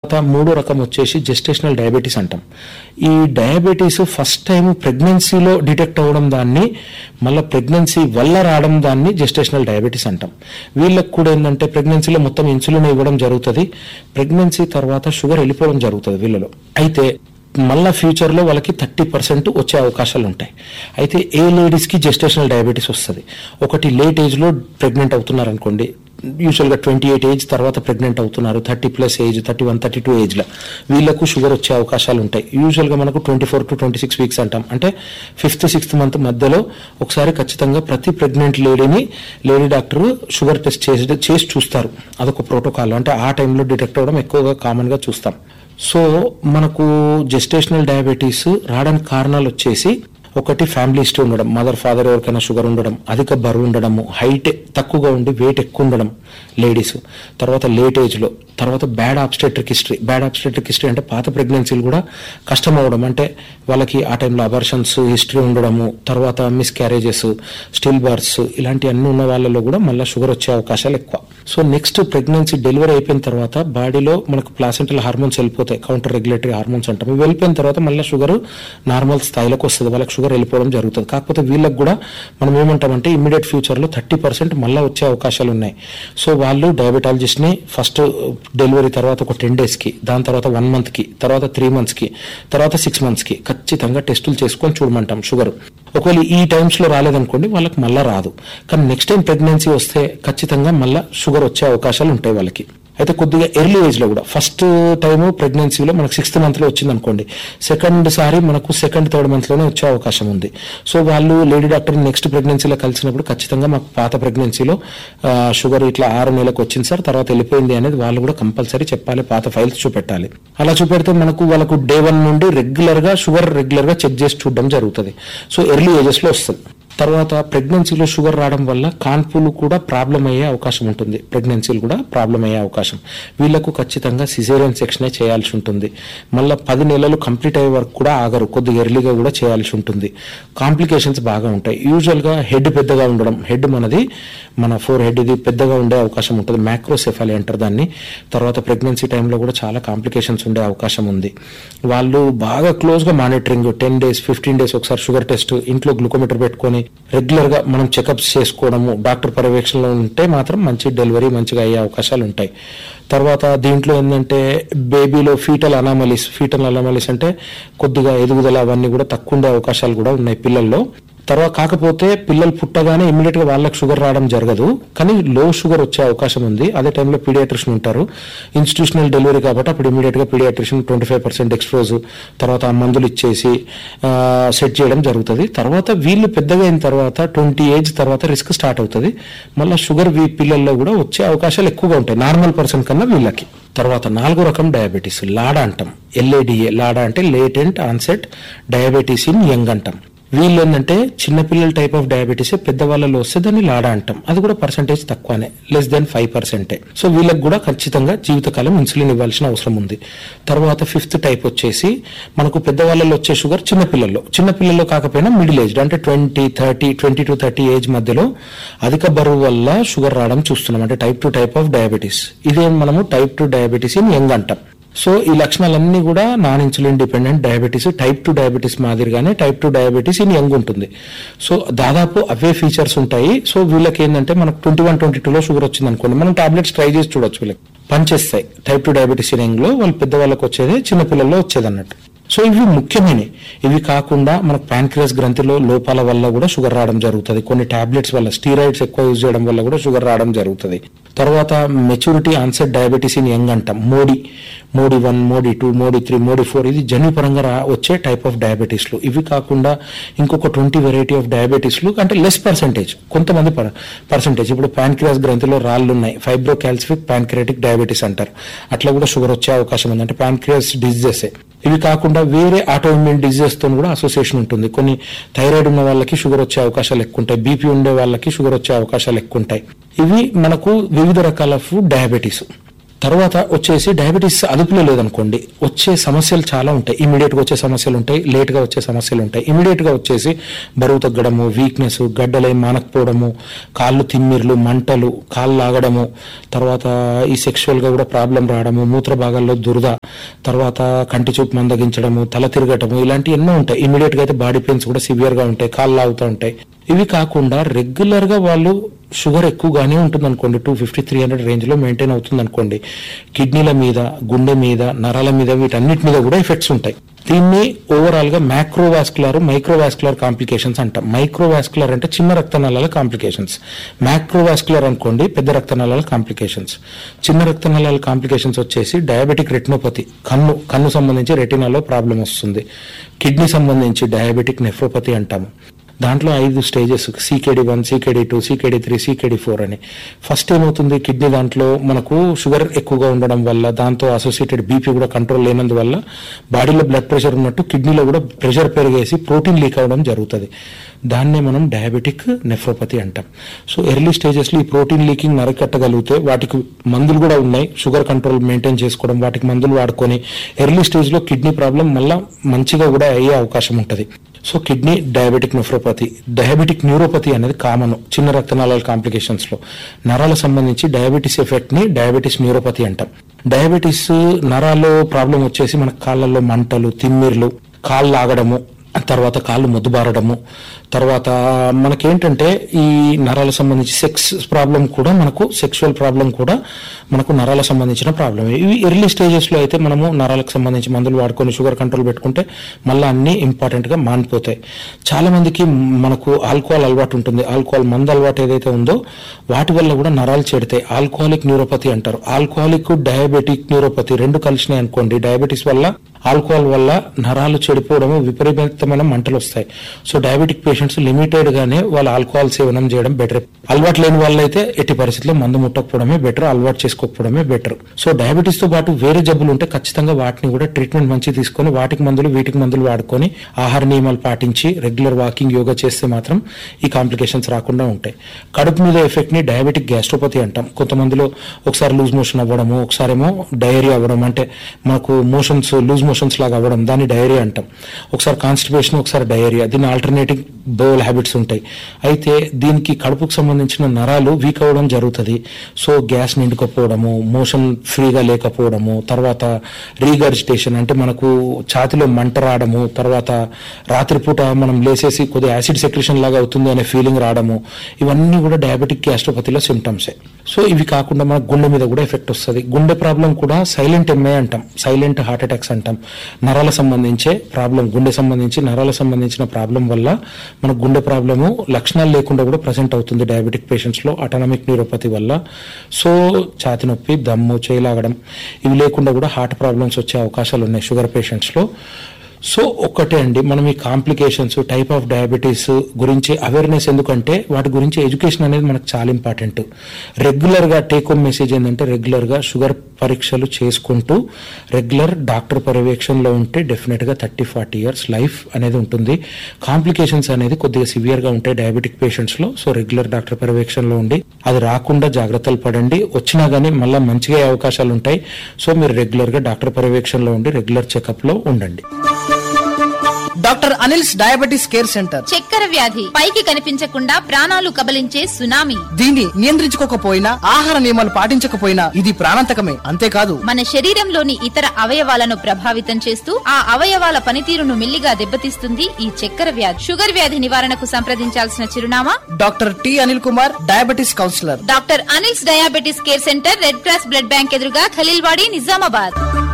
మూడో రకం వచ్చేసి జెస్టేషనల్ డయాబెటీస్ అంటాం ఈ డయాబెటీస్ ఫస్ట్ టైం ప్రెగ్నెన్సీలో డిటెక్ట్ అవ్వడం దాన్ని మళ్ళీ ప్రెగ్నెన్సీ వల్ల రావడం దాన్ని జెస్టేషనల్ డయాబెటీస్ అంటాం వీళ్ళకి కూడా ఏంటంటే ప్రెగ్నెన్సీలో మొత్తం ఇన్సులిన్ ఇవ్వడం జరుగుతుంది ప్రెగ్నెన్సీ తర్వాత షుగర్ వెళ్ళిపోవడం జరుగుతుంది వీళ్ళలో అయితే మళ్ళా ఫ్యూచర్లో వాళ్ళకి థర్టీ పర్సెంట్ వచ్చే అవకాశాలు ఉంటాయి అయితే ఏ లేడీస్కి జెస్టేషనల్ డయాబెటీస్ వస్తుంది ఒకటి లేట్ ఏజ్లో ప్రెగ్నెంట్ అవుతున్నారు అనుకోండి యూజువల్గా ట్వంటీ ఎయిట్ ఏజ్ తర్వాత ప్రెగ్నెంట్ అవుతున్నారు thirty plus age thirty one thirty two ఏజ్లో వీళ్ళకు షుగర్ వచ్చే అవకాశాలు ఉంటాయి యూజువల్గా మనకు twenty four to twenty six weeks అంటాం అంటే ఫిఫ్త్ సిక్స్త్ మంత్ మధ్యలో ఒకసారి ఖచ్చితంగా ప్రతి ప్రెగ్నెంట్ లేడీని లేడీ డాక్టర్ షుగర్ టెస్ట్ చేసి చేసి చూస్తారు అదొక ప్రోటోకాల్ అంటే ఆ టైంలో డిటెక్ట్ అవ్వడం ఎక్కువగా కామన్గా చూస్తాం సో మనకు జెస్టేషనల్ డయాబెటీస్ రావడానికి కారణాలు వచ్చేసి ఒకటి ఫ్యామిలీ హిస్టరీ ఉండడం మదర్ ఫాదర్ ఎవరికైనా షుగర్ ఉండడం అధిక బరువు ఉండడము హైట్ తక్కువగా ఉండి వెయిట్ ఎక్కువ ఉండడం లేడీస్ తర్వాత లేట్ ఏజ్లో తర్వాత bad obstetric history bad obstetric history అంటే పాత ప్రెగ్నెన్సీలు కూడా కష్టం అవ్వడం అంటే వాళ్ళకి ఆ టైంలో అబర్షన్స్ హిస్టరీ ఉండడము తర్వాత మిస్ క్యారేజెస్ స్టిల్ బర్త్స్ ఇలాంటి అన్ని ఉన్న వాళ్ళలో కూడా మళ్ళీ షుగర్ వచ్చే అవకాశాలు ఎక్కువ సో నెక్స్ట్ ప్రెగ్నెన్సీ డెలివరీ అయిపోయిన తర్వాత బాడీలో మనకు ప్లాసెంటల్ హార్మోన్స్ వెళ్ళిపోతాయి కౌంటర్ రెగ్యులేటరీ హార్మోన్స్ అంటాం ఇవి వెళ్ళిపోయిన తర్వాత మళ్ళీ షుగర్ నార్మల్ స్థాయిలోకి వస్తుంది వాళ్ళకి షుగర్ వెళ్ళిపోవడం జరుగుతుంది కాకపోతే వీళ్ళకి కూడా మనం ఏమంటామంటే ఇమ్మీడియట్ ఫ్యూచర్లో థర్టీ పర్సెంట్ మళ్ళీ వచ్చే అవకాశాలు ఉన్నాయి సో వాళ్ళు డయాబెటాలజిస్ట్ని ఫస్ట్ డెలివరీ తర్వాత ఒక టెన్ డేస్కి దాని తర్వాత వన్ మంత్కి తర్వాత త్రీ మంత్స్కి తర్వాత సిక్స్ మంత్స్కి ఖచ్చితంగా టెస్టులు చేసుకొని చూడమంటాం షుగర్ ఒకవేళ ఈ టైమ్స్లో రాలేదనుకోండి వాళ్ళకి మళ్ళీ రాదు కానీ నెక్స్ట్ టైం ప్రెగ్నెన్సీ వస్తే ఖచ్చితంగా మళ్ళీ షుగర్ వచ్చే అవకాశాలు ఉంటాయి వాళ్ళకి అయితే కొద్దిగా ఎర్లీ ఏజ్లో కూడా ఫస్ట్ టైం ప్రెగ్నెన్సీలో మనకు సిక్స్త్ మంత్లో వచ్చింది అనుకోండి సెకండ్ సారి మనకు సెకండ్ థర్డ్ మంత్లోనే వచ్చే అవకాశం ఉంది సో వాళ్ళు లేడీ డాక్టర్ నెక్స్ట్ ప్రెగ్నెన్సీలో కలిసినప్పుడు ఖచ్చితంగా మాకు పాత ప్రెగ్నెన్సీలో ఆ, షుగర్ ఇట్లా ఆరు నెలలకు వచ్చింది సార్ తర్వాత వెళ్ళిపోయింది అనేది వాళ్ళు కూడా కంపల్సరీ చెప్పాలి పాత ఫైల్స్ చూపెట్టాలి అలా చూపెడితే మనకు వాళ్ళకు డే వన్ నుండి రెగ్యులర్గా షుగర్ రెగ్యులర్గా చెక్ చేసి చూడడం జరుగుతుంది సో ఎర్లీ ఏజెస్లో వస్తుంది తర్వాత ప్రెగ్నెన్సీలో షుగర్ రావడం వల్ల కాన్పులు కూడా ప్రాబ్లం అయ్యే అవకాశం ఉంటుంది ప్రెగ్నెన్సీలు కూడా ప్రాబ్లం అయ్యే అవకాశం వీళ్ళకు ఖచ్చితంగా సిజేరియన్ సెక్షనే చేయాల్సి ఉంటుంది మళ్ళీ పది నెలలు కంప్లీట్ అయ్యే వరకు కూడా ఆగరు కొద్దిగా ఎర్లీగా కూడా చేయాల్సి ఉంటుంది కాంప్లికేషన్స్ బాగా ఉంటాయి యూజువల్గా హెడ్ పెద్దగా ఉండడం హెడ్ మనది మన ఫోర్ హెడ్ ఇది పెద్దగా ఉండే అవకాశం ఉంటుంది మ్యాక్రోసెఫాలి అంటారు దాన్ని తర్వాత ప్రెగ్నెన్సీ టైంలో కూడా చాలా కాంప్లికేషన్స్ ఉండే అవకాశం ఉంది వాళ్ళు బాగా క్లోజ్గా monitoring ten days fifteen days ఒకసారి షుగర్ టెస్ట్ ఇంట్లో గ్లూకోమీటర్ పెట్టుకొని రెగ్యులర్గా మనం చెకప్స్ చేసుకోవడము డాక్టర్ పర్యవేక్షణలో ఉంటే మాత్రం మంచి డెలివరీ మంచిగా అయ్యే అవకాశాలు ఉంటాయి తర్వాత దీంట్లో ఏంటంటే బేబీలో ఫీటల్ అనామలీస్ ఫీటల్ అనామలీస్ అంటే కొద్దిగా ఎదుగుదల అవన్నీ కూడా తక్కువ ఉండే అవకాశాలు కూడా ఉన్నాయి పిల్లల్లో తర్వాత కాకపోతే పిల్లలు పుట్టగానే ఇమీడియట్ గా వాళ్ళకి షుగర్ రావడం జరగదు కానీ లో షుగర్ వచ్చే అవకాశం ఉంది అదే టైంలో పీడియాట్రిషన్ ఉంటారు ఇన్స్టిట్యూషనల్ డెలివరీ కాబట్టి అప్పుడు ఇమీడియట్ గా paediatrician twenty five percent expose తర్వాత ఆ మందులు ఇచ్చేసి సెట్ చేయడం జరుగుతుంది తర్వాత వీళ్ళు పెద్దగా అయిన తర్వాత ట్వంటీ ఏజ్ తర్వాత రిస్క్ స్టార్ట్ అవుతుంది మళ్ళీ షుగర్ వీ పిల్లల్లో కూడా వచ్చే అవకాశాలు ఎక్కువగా ఉంటాయి నార్మల్ పర్సన్ కన్నా వీళ్ళకి తర్వాత నాలుగో రకం డయాబెటీస్ లాడా అంటాం ఎల్ఏడిఏ లాడా అంటే latent onset diabetes in young అంటాం వీళ్ళు ఏంటంటే చిన్నపిల్లల టైప్ ఆఫ్ డయాబెటీస్ పెద్దవాళ్ళలో వస్తే దాన్ని లాడా అంటాం అది కూడా పర్సంటేజ్ తక్కువనే లెస్ దెన్ ఫైవ్ పర్సెంటే సో వీళ్ళకి కూడా ఖచ్చితంగా జీవితకాలం ఇన్సులిన్ ఇవ్వాల్సిన అవసరం ఉంది తర్వాత ఫిఫ్త్ టైప్ వచ్చేసి మనకు పెద్దవాళ్ళలో వచ్చే షుగర్ చిన్నపిల్లల్లో చిన్నపిల్లల్లో కాకపోయినా మిడిల్ ఏజ్ అంటే twenty thirty twenty to thirty age మధ్యలో అధిక బరువు వల్ల షుగర్ రావడం చూస్తున్నాం అంటే type two type of diabetes ఇదే మనము type two diabetes in young అంటాం సో ఈ లక్షణాలన్నీ కూడా non insulin dependent diabetes type two diabetes మాదిరిగానే type two diabetes in young ఉంటుంది సో దాదాపు అవే ఫీచర్స్ ఉంటాయి సో వీళ్ళకి ఏంటంటే మనకు ట్వంటీ వన్ ట్వంటీ టూలో షుగర్ వచ్చింది అనుకోండి మనం టాబ్లెట్స్ ట్రై చేసి చూడొచ్చు వీళ్ళకి పనిచేస్తాయి type two diabetes in young లో వాళ్ళు పెద్దవాళ్ళకి వచ్చేది చిన్నపిల్లల్లో వచ్చేది అన్నట్టు సో ఇవి ముఖ్యమైనవి ఇవి కాకుండా మనకు ప్యాంక్రియాస్ గ్రంథిలో లోపాల వల్ల కూడా షుగర్ రావడం జరుగుతుంది కొన్ని టాబ్లెట్స్ వల్ల స్టీరాయిడ్స్ ఎక్కువ యూజ్ చేయడం వల్ల కూడా షుగర్ రావడం జరుగుతుంది తర్వాత maturity onset diabetes in young అంటాం MODY MODY one MODY two MODY three MODY four ఇది జన్యుపరంగా రా వచ్చే టైప్ ఆఫ్ డయాబెటీస్లు ఇవి కాకుండా ఇంకొక ట్వంటీ వెరైటీ ఆఫ్ డయాబెటీస్లు అంటే లెస్ పర్సంటేజ్ కొంతమంది పర్సంటేజ్ ఇప్పుడు ప్యాంక్రియాస్ గ్రంథిలో రాళ్ళు ఉన్నాయి ఫైబ్రో క్యాల్సిఫిక్ ప్యాంక్రియాటిక్ డయాబెటీస్ అంటారు అట్లా కూడా షుగర్ వచ్చే అవకాశం ఉంది అంటే ప్యాంక్రియాస్ డిజీజెస్ ఇవి కాకుండా వేరే ఆటోఇమ్యూన్ డిజీజెస్ తో కూడా అసోసియేషన్ ఉంటుంది కొన్ని థైరాయిడ్ ఉన్న వాళ్ళకి షుగర్ వచ్చే అవకాశాలు ఎక్కువ ఉంటాయి బీపీ ఉండే వాళ్ళకి షుగర్ వచ్చే అవకాశాలు ఎక్కువ ఉంటాయి ఇవి మనకు వివిధ రకాల డయాబెటీస్ తర్వాత వచ్చేసి డయాబెటీస్ అదుపులో లేదనుకోండి వచ్చే సమస్యలు చాలా ఉంటాయి ఇమీడియట్ గా వచ్చే సమస్యలు ఉంటాయి లేట్ గా వచ్చే సమస్యలు ఉంటాయి ఇమీడియట్ గా వచ్చేసి బరువు తగ్గడము వీక్నెస్ గడ్డలే మానకపోవడము కాళ్ళు తిమ్మిర్లు మంటలు కాళ్ళు లాగడము తర్వాత ఈ సెక్షువల్ గా కూడా ప్రాబ్లం రావడము మూత్ర భాగాల్లో దురద తర్వాత కంటి చూపు మందగించడము తల తిరగటము ఇలాంటి ఎన్నో ఉంటాయి ఇమీడియట్ గా అయితే బాడీ పెయిన్స్ కూడా సివియర్ గా ఉంటాయి కాళ్ళు లాగుతూ ఉంటాయి ఇవి కాకుండా రెగ్యులర్ గా వాళ్ళు షుగర్ ఎక్కువగానే ఉంటుంది అనుకోండి two fifty three hundred range లో మెయింటైన్ అవుతుంది అనుకోండి కిడ్నీల మీద గుండె మీద నరాల మీద వీటన్నిటి మీద కూడా ఎఫెక్ట్స్ ఉంటాయి దీన్ని ఓవరాల్ గా మైక్రోవాస్కులర్ మైక్రోవాస్కులర్ కాంప్లికేషన్స్ అంటాం మైక్రోవాస్కులర్ అంటే చిన్న రక్తనాళాల కాంప్లికేషన్స్ మైక్రోవాస్కులర్ అనుకోండి పెద్ద రక్తనాళాల కాంప్లికేషన్స్ చిన్న రక్తనాళాల కాంప్లికేషన్స్ వచ్చేసి డయాబెటిక్ రెటినోపతి కన్ను కన్ను సంబంధించి రెటినాలో ప్రాబ్లం వస్తుంది కిడ్నీ సంబంధించి డయాబెటిక్ నెఫ్రోపతి అంటాము దాంట్లో ఐదు stages CKD one CKD two CKD three CKD four అని ఫస్ట్ ఏమవుతుంది కిడ్నీ దాంట్లో మనకు షుగర్ ఎక్కువగా ఉండడం వల్ల దాంతో అసోసియేటెడ్ బీపీ కూడా కంట్రోల్ లేనందువల్ల బాడీలో బ్లడ్ ప్రెషర్ ఉన్నట్టు కిడ్నీలో కూడా ప్రెషర్ పెరిగేసి ప్రోటీన్ లీక్ అవ్వడం జరుగుతుంది దాన్నే మనం డయాబెటిక్ నెఫ్రోపతి అంటాం సో ఎర్లీ స్టేజెస్లో ఈ ప్రోటీన్ లీకింగ్ నరకట్టగలిగితే వాటికి మందులు కూడా ఉన్నాయి షుగర్ కంట్రోల్ మెయింటైన్ చేసుకోవడం వాటికి మందులు వాడుకొని ఎర్లీ స్టేజ్లో కిడ్నీ ప్రాబ్లం మళ్ళా మంచిగా కూడా అయ్యే అవకాశం ఉంటుంది so kidney diabetic nephropathy diabetic neuropathy అనేది కామన్ చిన్న రక్తనాళాల కాంప్లికేషన్స్ లో నరాల సంబంధించి డయాబెటీస్ ఎఫెక్ట్ ని డయాబెటీస్ న్యూరోపతి అంటాం డయాబెటీస్ నరాల్లో ప్రాబ్లం వచ్చేసి మన కాళ్ళల్లో మంటలు తిమ్మిర్లు కాళ్ళు ఆగడము తర్వాత కాళ్ళు మొద్దుబారడము తర్వాత మనకేంటంటే ఈ నరాల సంబంధించి సెక్స్ ప్రాబ్లం కూడా మనకు సెక్షువల్ ప్రాబ్లం కూడా మనకు నరాల సంబంధించిన ప్రాబ్లం ఇవి ఎర్లీ స్టేజెస్లో అయితే మనము నరాలకు సంబంధించి మందులు వాడుకొని షుగర్ కంట్రోల్ పెట్టుకుంటే మళ్ళీ అన్నీ ఇంపార్టెంట్గా మానిపోతాయి చాలా మందికి మనకు ఆల్కహాల్ అలవాటు ఉంటుంది ఆల్కహాల్ మందు అలవాటు ఏదైతే ఉందో వాటి వల్ల కూడా నరాలు చెడితాయి ఆల్కహాలిక్ న్యూరోపతి అంటారు ఆల్కహాలిక్ డయాబెటిక్ న్యూరోపతి రెండు కలిసినాయి అనుకోండి డయాబెటీస్ వల్ల ఆల్కహాల్ వల్ల నరాలు చెడిపోవడము విపరీతమైన మంటలు వస్తాయి సో డయాబెటిక్ పేషెంట్స్ లిమిటెడ్ గానే వాళ్ళు ఆల్కహాల్ సేవనం చేయడం బెటర్ అలవాటు లేని వాళ్ళైతే ఎట్టి పరిస్థితుల్లో మందు ముట్టకపోవడమే బెటర్ అలవాటు చేసుకోకపోవడమే బెటర్ సో డయాబెటీస్ తో పాటు వేరే జబ్బులు ఉంటే ఖచ్చితంగా వాటిని కూడా ట్రీట్మెంట్ మంచి తీసుకొని వాటికి మందులు వీటికి మందులు వాడుకొని ఆహార నియమాలు పాటించి రెగ్యులర్ వాకింగ్ యోగా చేస్తే మాత్రం ఈ కాంప్లికేషన్స్ రాకుండా ఉంటాయి కడుపు మీద ఎఫెక్ట్ ని డయాబెటిక్ గ్యాస్ట్రోపతి అంటాం కొంతమందిలో ఒకసారి లూజ్ మోషన్ అవ్వడము ఒకసారేమో డైరియా అవ్వడం అంటే మనకు మోషన్స్ లూజ్ మోషన్స్ లాగా అవ్వడం దాన్ని డైరియా అంటాం ఒకసారి కాన్స్టిపేషన్ ఒకసారి డైరియా దీని ఆల్టర్నేటివ్ బౌల్ హ్యాబిట్స్ ఉంటాయి అయితే దీనికి కడుపుకు సంబంధించిన నరాలు వీక్ అవ్వడం జరుగుతుంది సో గ్యాస్ నిండుకపోవడము మోషన్ ఫ్రీగా లేకపోవడము తర్వాత రీగర్జిటేషన్ అంటే మనకు ఛాతిలో మంట రావడము తర్వాత రాత్రిపూట మనం లేసేసి కొద్దిగా యాసిడ్ సెక్రేషన్ లాగా అవుతుంది అనే ఫీలింగ్ రావడము ఇవన్నీ కూడా డయాబెటిక్ గ్యాస్ట్రోపతిలో సిమ్టమ్సే సో ఇవి కాకుండా మన గుండె మీద కూడా ఎఫెక్ట్ వస్తుంది గుండె ప్రాబ్లం కూడా సైలెంట్ ఎంఏ అంటాం సైలెంట్ హార్ట్ అటాక్స్ అంటాం నరాల సంబంధించే ప్రాబ్లం గుండె సంబంధించి నరాల సంబంధించిన ప్రాబ్లం వల్ల మన గుండె ప్రాబ్లము లక్షణాలు లేకుండా కూడా ప్రజెంట్ అవుతుంది డయాబెటిక్ పేషెంట్స్ లో అటానమిక్ న్యూరోపతి వల్ల సో ఛాతి నొప్పి దమ్ము చేయలాగడం ఇవి లేకుండా కూడా హార్ట్ ప్రాబ్లమ్స్ వచ్చే అవకాశాలు ఉన్నాయి షుగర్ పేషెంట్స్ లో సో ఒక్కటే అండి మనం ఈ కాంప్లికేషన్స్ టైప్ ఆఫ్ డయాబెటీస్ గురించి అవేర్నెస్ ఎందుకంటే వాటి గురించి ఎడ్యుకేషన్ అనేది మనకు చాలా ఇంపార్టెంట్ రెగ్యులర్ గా టేక్ హోమ్ మెసేజ్ ఏంటంటే రెగ్యులర్ గా షుగర్ పరీక్షలు చేసుకుంటూ రెగ్యులర్ డాక్టర్ పర్యవేక్షణలో ఉంటే డెఫినెట్ గా థర్టీ ఫార్టీ ఇయర్స్ లైఫ్ అనేది ఉంటుంది కాంప్లికేషన్స్ అనేది కొద్దిగా సివియర్ గా ఉంటాయి డయాబెటిక్ పేషెంట్స్ లో సో రెగ్యులర్ డాక్టర్ పర్యవేక్షణలో ఉండి అది రాకుండా జాగ్రత్తలు పడండి వచ్చినా గానీ మళ్ళీ మంచిగా అయ్యే అవకాశాలు ఉంటాయి సో మీరు రెగ్యులర్ గా డాక్టర్ పర్యవేక్షణలో ఉండి రెగ్యులర్ చెకప్ లో ఉండండి doctor Anil's diabetes care centre చక్కెర వ్యాధి పైకి కనిపించకుండా ప్రాణాలు కబలించే సునామీ దీన్ని నియంత్రించుకోకపోయినా ఆహార నియమాలు పాటించకపోయినా ఇది ప్రాణాంతకమే అంతేకాదు మన శరీరంలోని ఇతర అవయవాలను ప్రభావితం చేస్తూ ఆ అవయవాల పనితీరును మెల్లిగా దెబ్బతీస్తుంది ఈ చక్కెర వ్యాధి షుగర్ వ్యాధి నివారణకు సంప్రదించాల్సిన చిరునామా doctor T Anil Kumar diabetes counsellor doctor Anil's diabetes care centre red cross blood bank ఎదురుగా ఖలీల్వాడి నిజామాబాద్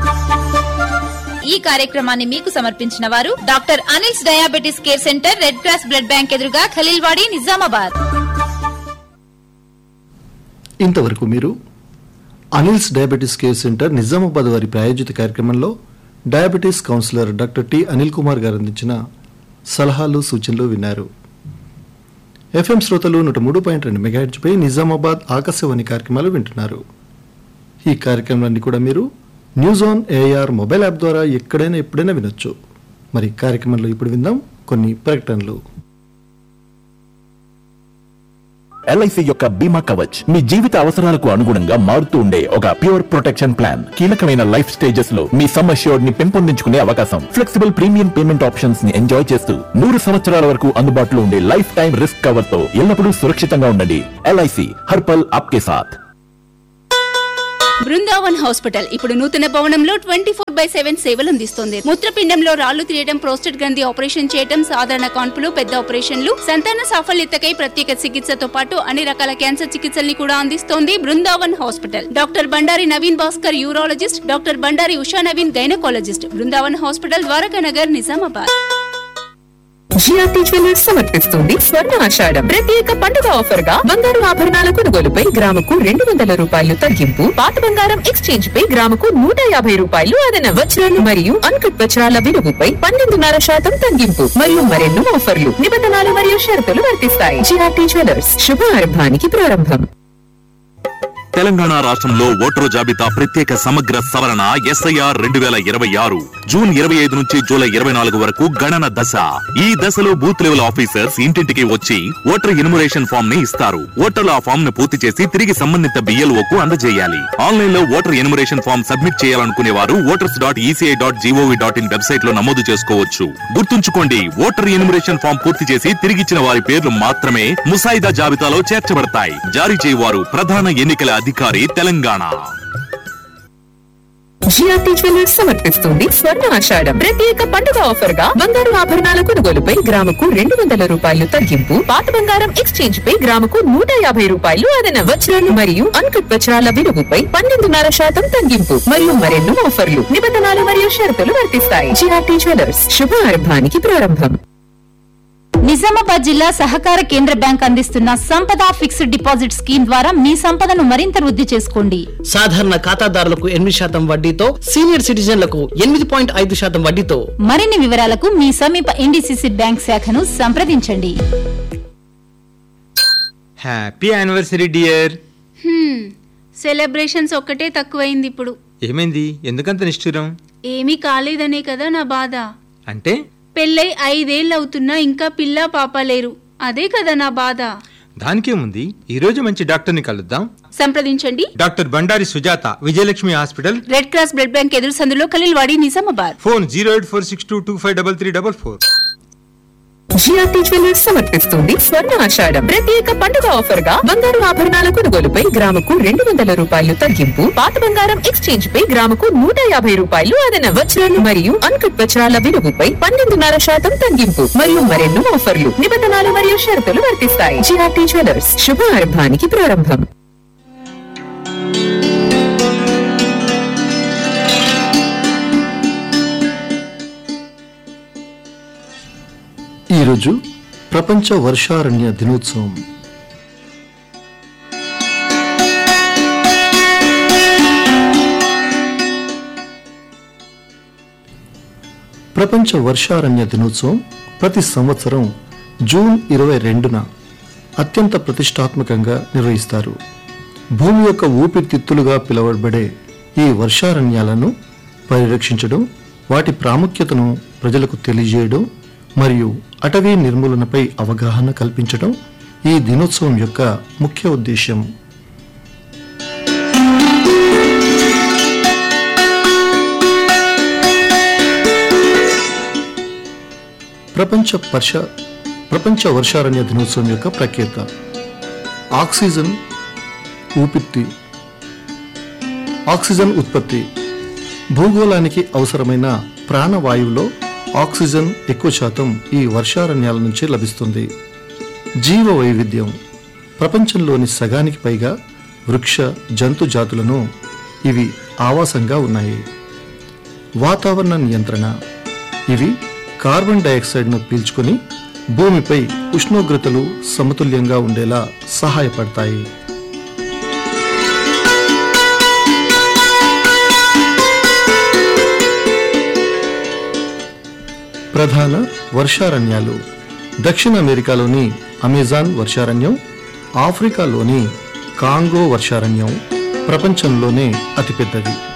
ఈ కార్యక్రమాన్ని మీకు సమర్పించిన వారు doctor Anil's diabetes care centre red cross blood bank ఎదురుగా ఖలీల్వాడి నిజామాబాద్ ఇంతవరకు మీరు Anil's diabetes care centre Nizamabad వారి ప్రాయోజిత కార్యక్రమంలో diabetes counsellor doctor T Anil Kumar గారు అందించిన సలహాలు సూచనలు విన్నారు ఎఫ్ఎం శ్రోతలు నూట మూడు పాయింట్ రెండు మెగాహెడ్జ్పై నిజామాబాద్ ఆకాశవాణి కార్యక్రమాలు వింటున్నారు ఈ కార్యక్రమాన్ని కూడా మీరు news on AIR mobile app ద్వారా ఎక్కడైనా ఎప్పుడైనా వినొచ్చు మరి కార్యక్రమంలో ఇప్పుడు విందాం కొన్ని ప్రకటనలు ఎల్ఐసి యొక్క బీమా కవచ్ మీ జీవిత అవసరాలకు అనుగుణంగా మారుతూ ఉండే ఒక ప్యూర్ ప్రొటెక్షన్ ప్లాన్ కీలకమైన లైఫ్ స్టేజెస్ లో మీ సమ్ అష్యూర్డ్ ని పెంపొందించుకునే అవకాశం ఫ్లెక్సిబుల్ ప్రీమియం పేమెంట్ ఆప్షన్స్ ని ఎంజాయ్ చేస్తూ నూరు సంవత్సరాల వరకు అందుబాటులో ఉండే లైఫ్ టైం రిస్క్ కవర్ తో ఎల్లప్పుడూ సురక్షితంగా ఉండండి ఎల్ఐసి హర్పల్ ఆప్కే సాథ్ బృందావన్ హాస్పిటల్ ఇప్పుడు నూతన భవనంలో ట్వంటీ ఫోర్ బై సెవెన్ సేవలు అందిస్తుంది మూత్రపిండంలో రాళ్లు తీయడం ప్రోస్టెట్ గ్రంథి ఆపరేషన్ చేయడం సాధారణ కాన్పులు పెద్ద ఆపరేషన్లు సంతాన సాఫల్యతకై ప్రత్యేక చికిత్సతో పాటు అన్ని రకాల క్యాన్సర్ చికిత్సల్ని కూడా అందిస్తోంది Brindavan hospital doctor Bandari Naveen Bhaskar urologist doctor Bandari Usha Naveen gynaecologist Brindavan hospital Dwaraka Nagar Nizamabad GRT jewellers సమర్పిస్తుంది స్వర్ణ ఆషాఢం ప్రత్యేక పండుగ ఆఫర్ గా బంగారు ఆభరణాల కొనుగోలుపై గ్రాముకు రెండు వందల రూపాయలు తగ్గింపు పాత బంగారం ఎక్స్చేంజ్ పై గ్రాముకు నూట యాభై రూపాయలు అదన వజ్రాలు మరియు అన్కట్ వజ్రాల విలువపై పన్నెండున్నర శాతం తగ్గింపు మరియు మరెన్నో ఆఫర్లు నిబంధనలు మరియు షరతులు వర్తిస్తాయి జిఆర్టీ జ్యువెలర్స్ శుభారంభానికి ప్రారంభం తెలంగాణ రాష్ట్రంలో ఓటరు జాబితా ప్రత్యేక సమగ్ర సవరణ ఎస్ఐఆర్ రెండు వేల ఇరవై ఆరు జూన్ ఇరవై ఐదు నుంచి జూలై ఇరవై నాలుగు వరకు గణన దశ ఈ దశలో బూత్ లెవెల్ ఆఫీసర్స్ ఇంటింటికి వచ్చి ఓటర్ ఇనుమరేషన్ ఫామ్ ని ఇస్తారు ఓటర్లు ఆ ఫామ్ ను పూర్తి చేసి తిరిగి సంబంధిత బిఎల్ఓ కు అందజేయాలి ఆన్లైన్ లో ఓటర్ ఎనుమరేషన్ ఫామ్ సబ్మిట్ చేయాలనుకునే వారు voters dot ECI dot GOV dot in website లో నమోదు చేసుకోవచ్చు గుర్తుంచుకోండి ఓటర్ ఎనుమరేషన్ ఫామ్ పూర్తి చేసి తిరిగిచ్చిన వారి పేర్లు మాత్రమే ముసాయిదా జాబితాలో చేర్చబడతాయి జారీ చేయవారు ప్రధాన ఎన్నికల అధికారి తెలంగాణ జిఆర్టీ జ్యువెలర్స్ సమర్పిస్తుంది స్వర్ణ ఆషాఢం ప్రత్యేక పండుగ ఆఫర్ గా బంగారు ఆభరణాల కొనుగోలుపై గ్రాముకు రెండు వందల రూపాయలు తగ్గింపు పాత బంగారం ఎక్స్చేంజ్ పై గ్రాముకు నూట యాభై రూపాయలు అదన వజ్రాలు మరియు అన్కట్ వజ్రాల విలువపై పన్నెండున్నర శాతం తగ్గింపు మరియు మరెన్నో ఆఫర్లు నిబంధనలు మరియు షరతులు వర్తిస్తాయి జిఆర్టీ జ్యువెలర్స్ శుభారంభానికి ప్రారంభం నిజామాబాద్ జిల్లా సహకార కేంద్ర బ్యాంక్ అందిస్తున్న సంపద ఫిక్స్డ్ డిపాజిట్ స్కీమ్ ద్వారా మీ సంపదను మరింత వృద్ధి చేసుకోండి సాధారణ ఖాతాదారులకు ఎనిమిది శాతం వడ్డీతో సీనియర్ సిటిజన్లకు ఎనిమిది పాయింట్ ఐదు శాతం వడ్డీతో మరిన్ని వివరాలకు మీ సమీప ఎన్డీసీసీ బ్యాంక్ శాఖను సంప్రదించండి happy anniversary dear hmm, celebrations ఒక్కటే తక్కువైంది ఇప్పుడు ఏమైంది ఎందుకంత నిష్ఠురం ఏమీ కాలేదనే కదా నా బాధ అంటే పెళ్ళై ఐదేళ్ళు అవుతున్నా ఇంకా పిల్ల పాప లేరు అదే కదా నా బాధ దానికేముంది ఈ రోజు మంచి డాక్టర్ని కలుద్దాం సంప్రదించండి doctor Bandari Sujatha Vijayalakshmi hospital red cross blood bank ఎదురు సందులో Khaleelwadi Nizamabad phone zero eight four six two two five double three double four GRT jewellers సమర్పిస్తుంది స్వర్ణ ఆషాఢం ప్రత్యేక పండుగ ఆఫర్ గా బంగారు ఆభరణాల కొనుగోలుపై గ్రాముకు రెండు వందల రూపాయలు తగ్గింపు పాత బంగారం ఎక్స్చేంజ్ పై గ్రాముకు నూట యాభై రూపాయలు అదన వజ్రాలు మరియు అన్కట్ వజ్రాల విలువపై పన్నెండున్నర శాతం తగ్గింపు మరియు మరెన్నో ఆఫర్లు నిబంధనలు మరియు షరతులు వర్తిస్తాయి జిఆర్టీ జ్యువెలర్స్ శుభారంభానికి ప్రారంభం ఈరోజు ప్రపంచ వర్షారణ్య దినోత్సవం ప్రపంచ వర్షారణ్య దినోత్సవం ప్రతి సంవత్సరం జూన్ ఇరవై రెండున అత్యంత ప్రతిష్టాత్మకంగా నిర్వహిస్తారు భూమి యొక్క ఊపిరితిత్తులుగా పిలువబడే ఈ వర్షారణ్యాలను పరిరక్షించడం వాటి ప్రాముఖ్యతను ప్రజలకు తెలియజేయడం మరియు అటవీ నిర్మూలనపై అవగాహన కల్పించడం ఈ దినోత్సవం యొక్క ముఖ్య ఉద్దేశ్యం ప్రపంచ వర్ష ప్రపంచ వర్షారణ్య దినోత్సవం యొక్క ప్రఖ్యాత ఆక్సిజన్ ఊపిరి ఆక్సిజన్ ఉత్పత్తి భూగోళానికి అవసరమైన ప్రాణవాయువులో ఆక్సిజన్ ఎక్కువ శాతం ఈ వర్షారణ్యాల నుంచే లభిస్తుంది జీవ వైవిధ్యం ప్రపంచంలోని సగానికి పైగా వృక్ష జంతు జాతులను ఇవి ఆవాసంగా ఉన్నాయి వాతావరణ నియంత్రణ ఇవి కార్బన్ డయాక్సైడ్ను పీల్చుకొని భూమిపై ఉష్ణోగ్రతలు సమతుల్యంగా ఉండేలా సహాయపడతాయి ప్రధాన వర్షారణ్యాలు దక్షిణ అమెరికాలోని అమెజాన్ వర్షారణ్యం ఆఫ్రికాలోని కాంగో వర్షారణ్యం ప్రపంచంలోనే అతిపెద్దది